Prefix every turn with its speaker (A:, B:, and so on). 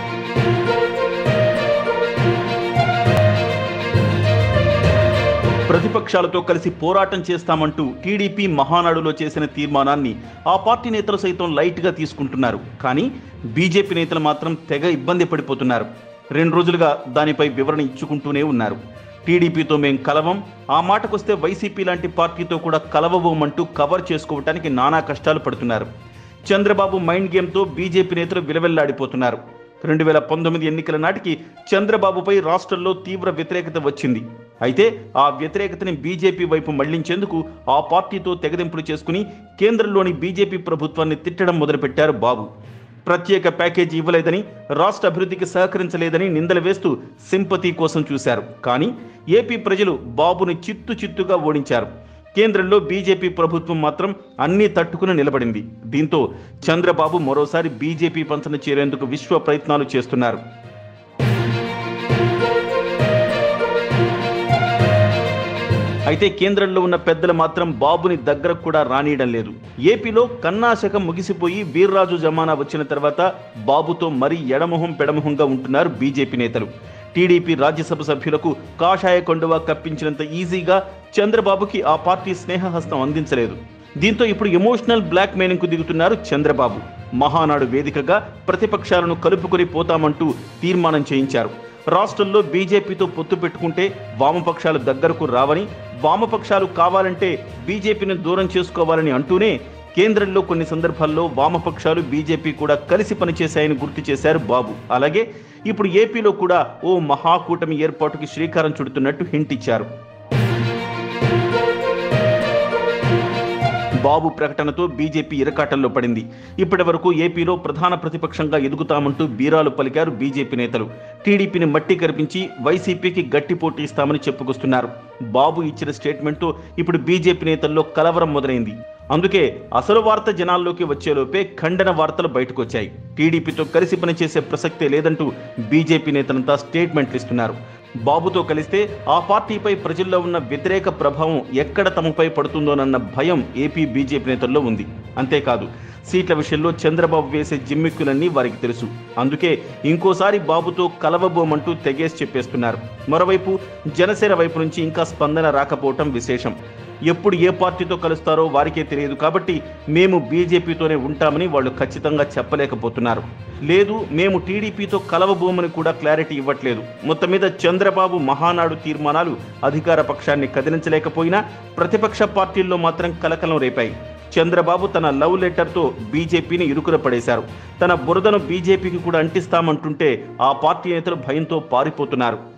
A: ప్రతిపక్షాలతో కలిసి పోరాటం చేస్తామంటూ టీడీపీ మహానాడులో చేసిన తీర్మానాన్ని ఆ పార్టీ నేతలు సైతం లైట్గా తీసుకుంటున్నారు కానీ బీజేపీ నేతలు మాత్రం తెగ ఇబ్బంది పడిపోతున్నారు రెండు రోజులుగా దానిపై వివరణ ఇచ్చుకుంటూనే ఉన్నారు టీడీపీతో మేం కలవం ఆ మాటకొస్తే వైసీపీ లాంటి పార్టీతో కూడా కలవబోమంటూ కవర్ చేసుకోవటానికి నానా కష్టాలు పడుతున్నారు చంద్రబాబు మైండ్ గేమ్తో బీజేపీ నేతలు విలవెల్లాడిపోతున్నారు రెండు వేల పంతొమ్మిది ఎన్నికల నాటికి చంద్రబాబుపై రాష్ట్రంలో తీవ్ర వ్యతిరేకత వచ్చింది అయితే ఆ వ్యతిరేకతని బీజేపీ వైపు మళ్లించేందుకు ఆ పార్టీతో తెగదెంపులు చేసుకుని కేంద్రంలోని బీజేపీ ప్రభుత్వాన్ని తిట్టడం మొదలుపెట్టారు బాబు ప్రత్యేక ప్యాకేజీ ఇవ్వలేదని రాష్ట్ర అభివృద్ధికి సహకరించలేదని నిందలు వేస్తూ సింపతి కోసం చూశారు కానీ ఏపీ ప్రజలు బాబుని చిత్తు చిత్తుగా ఓడించారు కేంద్రంలో బీజేపీ ప్రభుత్వం మాత్రం అన్నీ తట్టుకుని నిలబడింది దీంతో చంద్రబాబు మరోసారి బీజేపీ పంచన చేరేందుకు విశ్వ ప్రయత్నాలు చేస్తున్నారు అయితే కేంద్రంలో ఉన్న పెద్దలు మాత్రం బాబుని దగ్గరకు కూడా రానియడం లేదు ఏపీలో కన్నాశకం ముగిసిపోయి వీర్రాజు జమానా వచ్చిన తర్వాత బాబుతో మరీ ఎడమొహం పెడమొహంగా ఉంటున్నారు బీజేపీ నేతలు టీడీపీ రాజ్యసభ సభ్యులకు కాషాయ కొండవ కప్పించినంత ఈజీగా చంద్రబాబుకి ఆ పార్టీ స్నేహహస్తం అందించలేదు దీంతో ఇప్పుడు ఎమోషనల్ బ్లాక్ మెయిలింగ్కు దిగుతున్నారు చంద్రబాబు మహానాడు వేదికగా ప్రతిపక్షాలను కలుపుకొని పోతామంటూ తీర్మానం చేయించారు రాష్ట్రంలో బీజేపీతో పొత్తు పెట్టుకుంటే వామపక్షాలు దగ్గరకు రావని వామపక్షాలు కావాలంటే బీజేపీని దూరం చేసుకోవాలని అంటూనే కేంద్రంలో కొన్ని సందర్భాల్లో వామపక్షాలు బీజేపీ కూడా కలిసి పనిచేశాయని గుర్తు చేశారు బాబు అలాగే ఇప్పుడు ఏపీలో కూడా ఓ మహాకూటమి ఏర్పాటుకి శ్రీకారం చుడుతున్నట్టు హింట్ ఇచ్చారు బాబు ప్రకటనతో బీజేపీ ఇరకాటంలో పడింది ఇప్పటి వరకు ఏపీలో ప్రధాన ప్రతిపక్షంగా ఎదుగుతామంటూ బీరాలు పలికారు బీజేపీ నేతలు టీడీపీని మట్టి కరిపించి వైసీపీకి గట్టి పోటీ ఇస్తామని చెప్పుకొస్తున్నారు బాబు ఇచ్చిన స్టేట్మెంట్తో ఇప్పుడు బీజేపీ నేతల్లో కలవరం మొదలైంది అందుకే అసలు వార్త జనాల్లోకి వచ్చేలోపే ఖండన వార్తలు బయటకు వచ్చాయి టీడీపీతో కలిసి పనిచేసే ప్రసక్తే లేదంటూ బీజేపీ నేతలంతా స్టేట్మెంట్లు ఇస్తున్నారు బాబుతో కలిస్తే ఆ పార్టీపై ప్రజల్లో ఉన్న వ్యతిరేక ప్రభావం ఎక్కడ తమపై పడుతుందోనన్న భయం ఏపీ బీజేపీ నేతల్లో ఉంది అంతేకాదు సీట్ల విషయంలో చంద్రబాబు వేసే జిమ్మిక్కులన్నీ వారికి తెలుసు అందుకే ఇంకోసారి బాబుతో కలవబోమంటూ తెగేసి చెప్పేస్తున్నారు మరోవైపు జనసేన వైపు నుంచి ఇంకా స్పందన రాకపోవటం విశేషం ఎప్పుడు ఏ పార్టీతో కలుస్తారో వారికే తెలియదు కాబట్టి మేము బీజేపీతోనే ఉంటామని వాళ్ళు ఖచ్చితంగా చెప్పలేకపోతున్నారు లేదు మేము టీడీపీతో కలవబోమని కూడా క్లారిటీ ఇవ్వట్లేదు మొత్తం మీద చంద్రబాబు మహానాడు తీర్మానాలు అధికార పక్షాన్ని కదిలించలేకపోయినా ప్రతిపక్ష పార్టీల్లో మాత్రం కలకలం రేపాయి చంద్రబాబు తన లవ్ లెటర్తో బీజేపీని ఇరుకున పడేశారు తన బురదను బీజేపీకి కూడా అంటిస్తామంటుంటే ఆ పార్టీ నేతలు భయంతో పారిపోతున్నారు